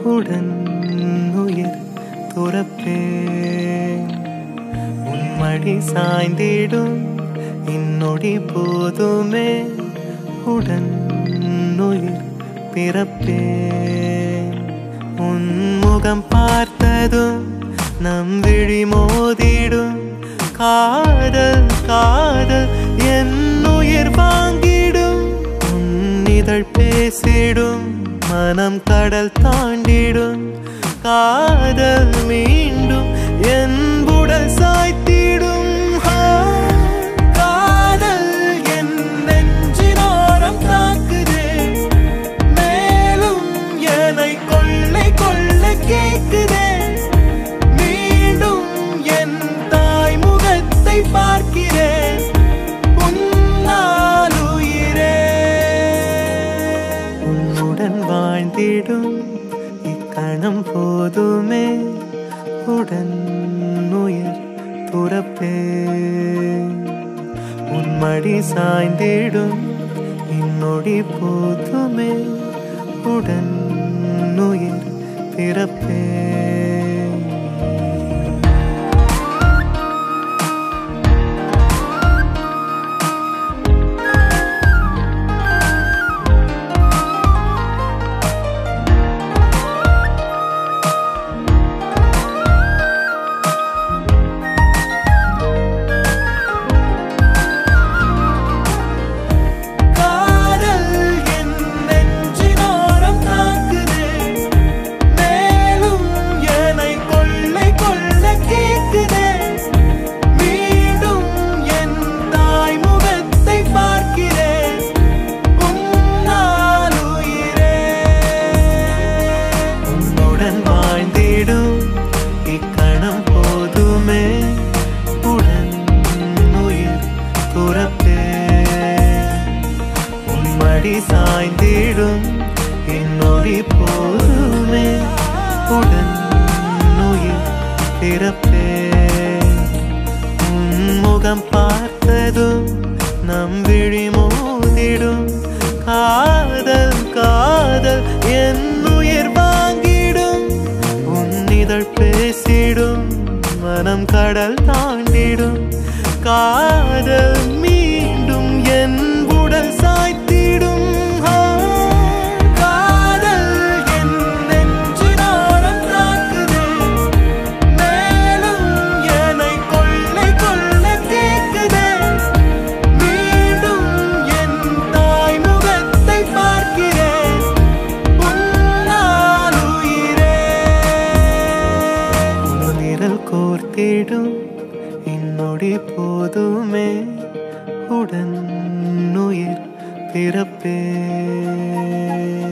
உடன் உயிர் துறப்பே உன்மடி சாய்ந்திடும் இன்னொடி போதுமே உடன் உயிர் பிறப்பே உன் முகம் பார்த்ததும் நம் விழி மோதிடும் காதல் காதல் என் உயிர் வாங்கிடும் உன் இதழ் பேசிடும் மனம் கடல் தாண்டிடும் காதல் மீண்டும் என் உடல் சாய்த்திடும் ஆ, காதல் என் நெஞ்சினோரம் தாக்குதே மேலும் என்னை கொள்ளை கொள்ள கேக்குதே மீண்டும் என் தாய் முகத்தை பார்க்கிறேன் உன்னால் உயிரே உன்னுடன் வாழ்ந்திடும் இக்கணம் போதுமே உடன் உயிர் துறப்பே உன்மடி சாய்ந்திடும் இன்னொடி போதுமே உடன் உயிர் பிறப்பே காதல் என் நெஞ்சினோரம் தாக்குதே மேலும் என்னை கொள்ளை கொள்ள கேக்குதே மீண்டும் என் தாய் முகத்தை பார்க்கிறேன் உன்னால் உயிரே உன்னுடன் வாழ்ந்திடும் இக்கணம் போதுமே உடன் உயிர் துறப்பே உன்மடி சாய்ந்திடும் என்னொடி போதுமே உடன் உயிர் பிறப்பே உன் முகம் பார்த்ததும் நம் விழி மோதிடும் காதல் காதல் என் உயிர் வாங்கிடும் உன் இதழ் பேசிடும் மனம் கடல் தாண்டிடும் காதல் மீண்டும் என் உடல் சாய்த்திடும் ஆ, காதல் என் நெஞ்சினோரம் தாக்குதே மேலும் என்னை கொள்ளை கொள்ள கேக்குதே மீண்டும் என் தாய் முகத்தை பார்க்கிறேன் உன்னால் உயிரே நிரல் கோர்த்திடும் இன்னொடி போதுமே உடன் உயிர் பிறப்பே